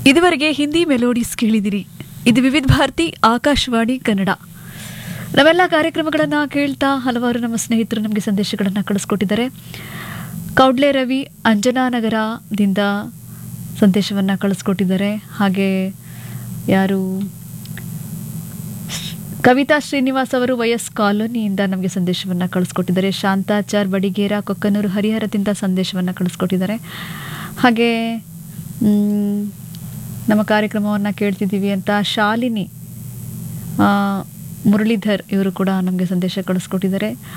ಇದುವರೆಗೆ ಹಿಂದಿ ಮೆಲೋಡಿಸ್ ಕೇಳಿದಿರಿ ಇದು ವಿವಿಧ ಭಾರತಿ ಆಕಾಶವಾಣಿ ಕನ್ನಡ ನಾವೆಲ್ಲ ಕಾರ್ಯಕ್ರಮಗಳನ್ನು ಕೇಳ್ತಾ ಹಲವಾರು ನಮ್ಮ ಸ್ನೇಹಿತರು ನಮಗೆ ಸಂದೇಶಗಳನ್ನು ಕಳಿಸ್ಕೊಟ್ಟಿದ್ದಾರೆ ಕೌಡ್ಲೆ ರವಿ ಅಂಜನಾನಗರದಿಂದ ಸಂದೇಶವನ್ನು ಕಳಿಸ್ಕೊಟ್ಟಿದ್ದಾರೆ ಹಾಗೆ ಯಾರು ಕವಿತಾ ಶ್ರೀನಿವಾಸ್ ಅವರು ವೈಎಸ್ ಕಾಲೋನಿಯಿಂದ ನಮಗೆ ಸಂದೇಶವನ್ನು ಕಳಿಸ್ಕೊಟ್ಟಿದ್ದಾರೆ ಶಾಂತಾಚಾರ್ ಬಡಿಗೇರ ಕೊಕ್ಕನೂರು ಹರಿಹರದಿಂದ ಸಂದೇಶವನ್ನು ಕಳಿಸ್ಕೊಟ್ಟಿದ್ದಾರೆ ಹಾಗೆ ಮ್, ನಮ್ಮ ಕಾರ್ಯಕ್ರಮವನ್ನು ಕೇಳ್ತಿದ್ದೀವಿ ಅಂತ ಶಾಲಿನಿ ಆ, ಮುರಳೀಧರ್ ಇವರು ಕೂಡ ನಮಗೆ ಸಂದೇಶ ಕಳಿಸ್ಕೊಟ್ಟಿದ್ದಾರೆ